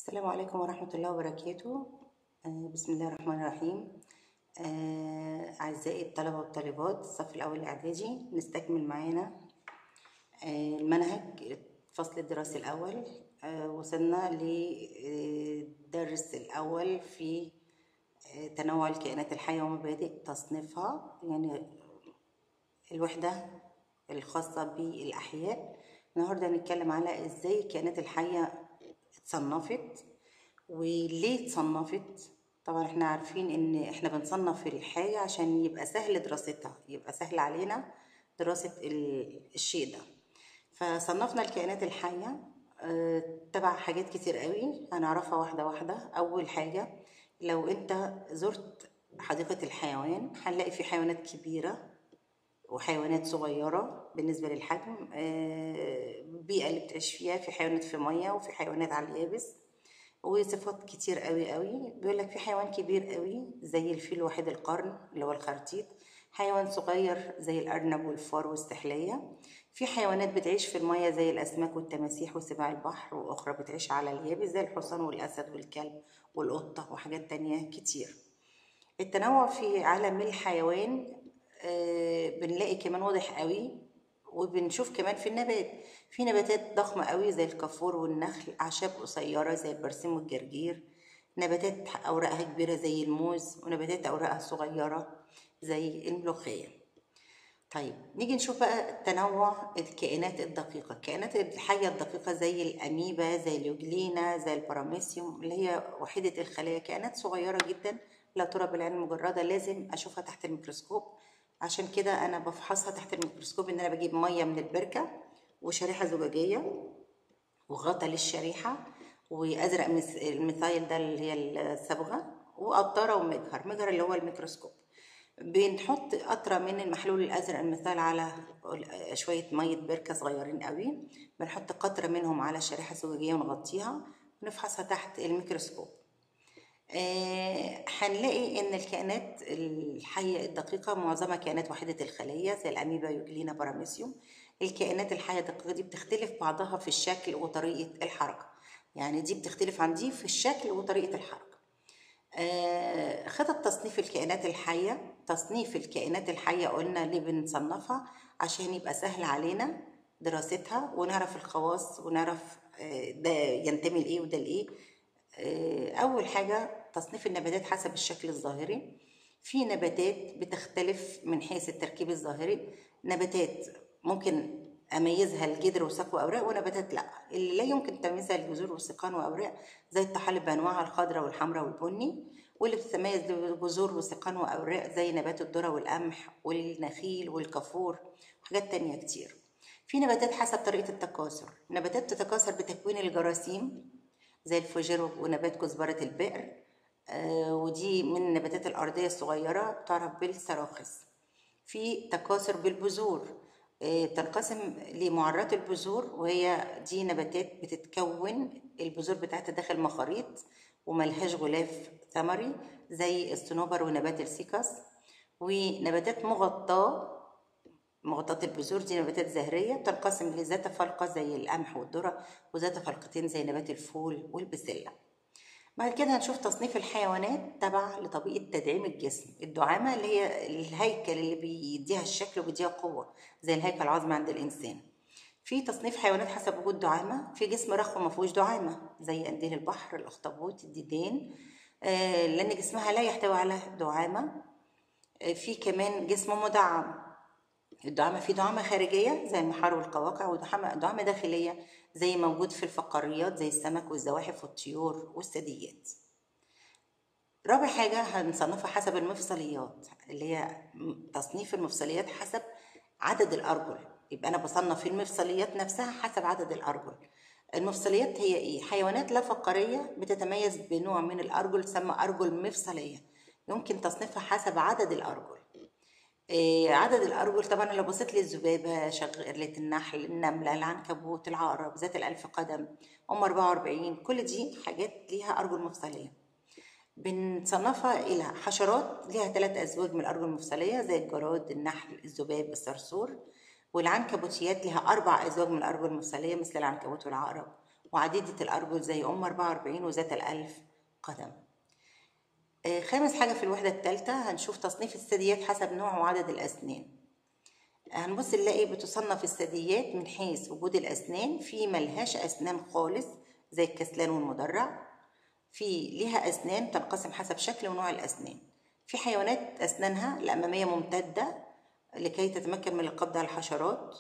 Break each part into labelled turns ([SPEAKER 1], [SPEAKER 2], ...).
[SPEAKER 1] السلام عليكم ورحمة الله وبركاته آه، بسم الله الرحمن الرحيم آه، أعزائي الطلبة والطالبات الصف الأول الإعدادي نستكمل معانا آه، المنهج الفصل الدراسي الأول آه، وصلنا للدرس الأول في آه، تنوع الكائنات الحية ومبادئ تصنيفها يعني الوحدة الخاصة بالأحياء النهاردة هنتكلم على إزاي الكائنات الحية اتصنفت وليه اتصنفت طبعا احنا عارفين ان احنا بنصنف الحاجة عشان يبقى سهل دراستها يبقى سهل علينا دراسة ال- الشيء ده فصنفنا الكائنات الحية آه، تبع حاجات كتير قوي هنعرفها واحدة واحدة أول حاجة لو أنت زرت حديقة الحيوان هنلاقي في حيوانات كبيرة وحيوانات صغيرة بالنسبة للحجم آه، البيئة اللي بتعيش فيها في حيوانات في مية وفي حيوانات على اليابس وصفات كتير قوي قوي بيقول لك في حيوان كبير قوي زي الفيل وحيد القرن اللي هو الخرتيت حيوان صغير زي الأرنب والفار والسحلية في حيوانات بتعيش في المية زي الأسماك والتماسيح وسباع البحر وأخرى بتعيش على اليابس زي الحصان والأسد والكلب والقطة وحاجات تانية كتير التنوع في عالم الحيوان آه، بنلاقي كمان واضح قوي وبنشوف كمان في النبات في نباتات ضخمة قوي زي الكافور والنخل أعشاب قصيرة زي البرسيم والجرجير نباتات أوراقها كبيرة زي الموز ونباتات أوراقها صغيرة زي الملوخية طيب نيجي نشوف بقى تنوع الكائنات الدقيقة الكائنات الحية الدقيقة زي الأميبا زي اليوجلينا زي الباراميسيوم اللي هي وحيدة الخلايا كائنات صغيرة جدا لا ترى بالعين المجردة لازم أشوفها تحت الميكروسكوب عشان كده أنا بفحصها تحت الميكروسكوب إن أنا بجيب مية من البركة وشريحة زجاجية وغطا للشريحة وأزرق مس- الميثايل ده اللي هي الصبغة وقطرة ومجهر مجهر اللي هو الميكروسكوب بنحط قطرة من المحلول الأزرق المثال على شوية مية بركة صغيرين قوي بنحط قطرة منهم على شريحة زجاجية ونغطيها ونفحصها تحت الميكروسكوب آه، هنلاقي ان الكائنات الحيه الدقيقه معظمها كائنات وحيده الخليه زي الاميبا يوجلينا باراميسيوم الكائنات الحيه الدقيقه دي بتختلف بعضها في الشكل وطريقه الحركه يعني دي بتختلف عن دي في الشكل وطريقه الحركه آه، خطط تصنيف الكائنات الحية تصنيف الكائنات الحية قلنا ليه بنصنفها عشان يبقى سهل علينا دراستها ونعرف الخواص ونعرف آه، ده ينتمي لإيه وده لإيه آه، أول حاجة تصنيف النباتات حسب الشكل الظاهري في نباتات بتختلف من حيث التركيب الظاهري نباتات ممكن اميزها الجدر وساق واوراق ونباتات لا اللي لا يمكن تمييزها الجذور والساقان واوراق زي الطحالب بانواعها الخضراء والحمراء والبني واللي بتتميز بجذور وساقان واوراق زي نبات الذره والقمح والنخيل والكافور وحاجات تانية كتير في نباتات حسب طريقه التكاثر نباتات تتكاثر بتكوين الجراثيم زي الفوجير ونبات كزبره البئر آه، ودي من النباتات الارضيه الصغيره تعرف بالسراخس في تكاثر بالبذور آه، تنقسم لمعرات البذور وهي دي نباتات بتتكون البذور بتاعتها داخل مخاريط وملهاش غلاف ثمري زي الصنوبر ونبات السيكاس ونباتات مغطاة مغطاة البذور دي نباتات زهرية تنقسم لذات فلقة زي القمح والذرة وذات فلقتين زي نبات الفول والبسلة بعد كده هنشوف تصنيف الحيوانات تبع لطبيعة تدعيم الجسم الدعامة اللي هي الهيكل اللي بيديها الشكل وبيديها قوة زي الهيكل العظمي عند الإنسان في تصنيف حيوانات حسب وجود دعامة في جسم رخو ما فيهوش دعامة زي قنديل البحر الأخطبوط الديدان آه، لأن جسمها لا يحتوي على دعامة آه، في كمان جسم مدعم الدعامة في دعامة خارجية زي المحار والقواقع ودعامة دعامة داخلية زي موجود في الفقاريات زي السمك والزواحف والطيور والثدييات رابع حاجة هنصنفها حسب المفصليات اللي هي م- تصنيف المفصليات حسب عدد الأرجل يبقى أنا بصنف المفصليات نفسها حسب عدد الأرجل المفصليات هي إيه؟ حيوانات لا فقارية بتتميز بنوع من الأرجل تسمى أرجل مفصلية يمكن تصنيفها حسب عدد الأرجل إيه، عدد الأرجل طبعا لو بصيت للذبابة شغلة النحل النملة العنكبوت العقرب ذات الألف قدم أم 44 كل دي حاجات ليها أرجل مفصلية بنصنفها إلى حشرات ليها ثلاث أزواج من الأرجل المفصلية زي الجراد النحل الذباب الصرصور والعنكبوتيات لها أربع أزواج من الأرجل المفصلية مثل العنكبوت والعقرب وعديدة الأرجل زي أم 44 وذات الألف قدم آه، خامس حاجة في الوحدة الثالثة هنشوف تصنيف الثدييات حسب نوع وعدد الأسنان هنبص نلاقي بتصنف الثدييات من حيث وجود الأسنان في ملهاش أسنان خالص زي الكسلان والمدرع في ليها أسنان تنقسم حسب شكل ونوع الأسنان في حيوانات أسنانها الأمامية ممتدة لكي تتمكن من القبض على الحشرات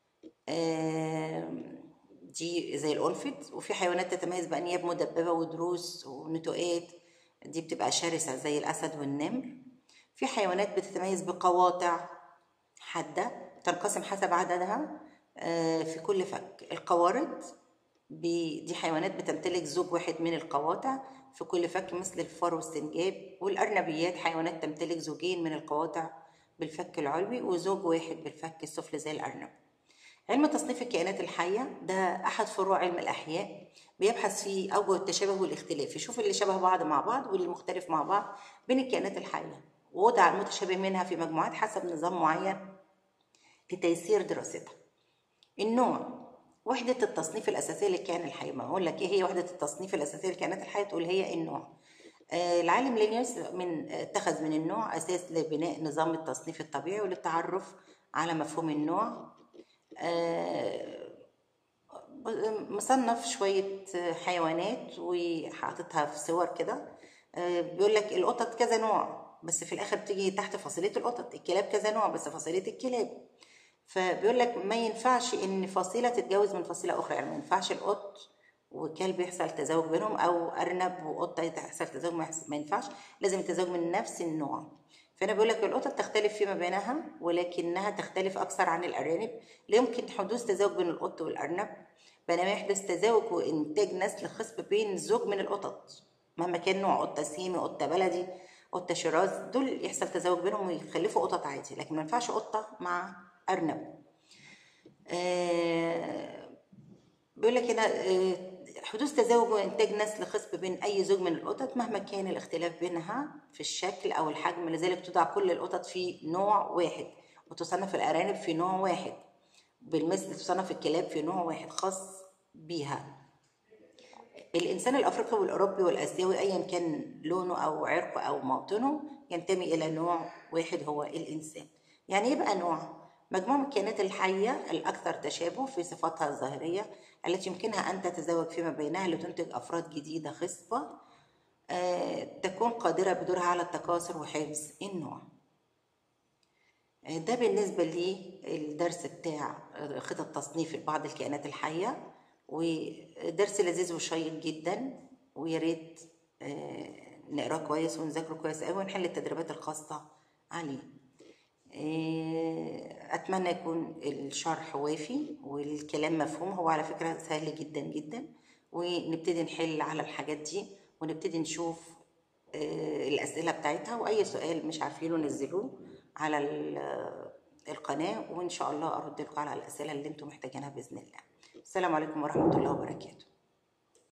[SPEAKER 1] آم، دي زي الأنفد وفي حيوانات تتميز بأنياب مدببة ودروس ونتوءات دي بتبقى شرسة زي الأسد والنمر في حيوانات بتتميز بقواطع حادة تنقسم حسب عددها آه، في كل فك القوارض ب- دي حيوانات بتمتلك زوج واحد من القواطع في كل فك مثل الفار والسنجاب والأرنبيات حيوانات تمتلك زوجين من القواطع بالفك العلوي وزوج واحد بالفك السفلي زي الأرنب علم تصنيف الكائنات الحية ده أحد فروع علم الأحياء بيبحث في أوجه التشابه والاختلاف يشوف اللي شبه بعض مع بعض واللي مختلف مع بعض بين الكائنات الحية ووضع المتشابه منها في مجموعات حسب نظام معين لتيسير دراستها النوع وحدة التصنيف الأساسية للكائن الحي ما أقول لك إيه هي وحدة التصنيف الأساسية للكائنات الحية تقول هي النوع آه، العالم لينيوس من اتخذ من النوع أساس لبناء نظام التصنيف الطبيعي وللتعرف على مفهوم النوع آه، مصنف شوية حيوانات وحاططها في صور كده آه، بيقول لك القطط كذا نوع بس في الآخر بتيجي تحت فصيلة القطط الكلاب كذا نوع بس فصيلة الكلاب فبيقول لك ما ينفعش ان فصيله تتجوز من فصيله اخرى يعني ما ينفعش القط وكلب يحصل تزاوج بينهم او ارنب وقطه يحصل تزاوج ما يحصل- ما ينفعش لازم التزاوج من نفس النوع فانا بقول لك القطط تختلف فيما بينها ولكنها تختلف اكثر عن الارانب لا يمكن حدوث تزاوج بين القط والارنب بينما يحدث تزاوج وانتاج نسل خصب بين زوج من القطط مهما كان نوع قطه سيمي قطه بلدي قطه شيراز دول يحصل تزاوج بينهم ويخلفوا قطط عادي لكن ما ينفعش قطه مع ارنب آه، بيقول لك هنا آه، حدوث تزاوج وانتاج نسل خصب بين اي زوج من القطط مهما كان الاختلاف بينها في الشكل او الحجم لذلك تضع كل القطط في نوع واحد وتصنف الارانب في نوع واحد بالمثل تصنف الكلاب في نوع واحد خاص بيها الإنسان الأفريقي والأوروبي والآسيوي أيا كان لونه أو عرقه أو موطنه ينتمي إلى نوع واحد هو الإنسان يعني يبقى نوع مجموعة من الكائنات الحية الأكثر تشابه في صفاتها الظاهرية التي يمكنها أن تتزاوج فيما بينها لتنتج أفراد جديدة خصبة آه، تكون قادرة بدورها على التكاثر وحفظ النوع ده بالنسبة للدرس بتاع خطط تصنيف بعض الكائنات الحية ودرس لذيذ وشيق جدا ويا ريت آه، نقراه كويس ونذاكره كويس قوي ونحل التدريبات الخاصة عليه آه، أتمنى يكون الشرح وافي والكلام مفهوم هو على فكرة سهل جدا جدا ونبتدي نحل على الحاجات دي ونبتدي نشوف آه، الأسئلة بتاعتها وأي سؤال مش عارفينه نزلوه على ال- القناة وإن شاء الله أرد لكم على الأسئلة اللي أنتم محتاجينها بإذن الله السلام عليكم ورحمة الله وبركاته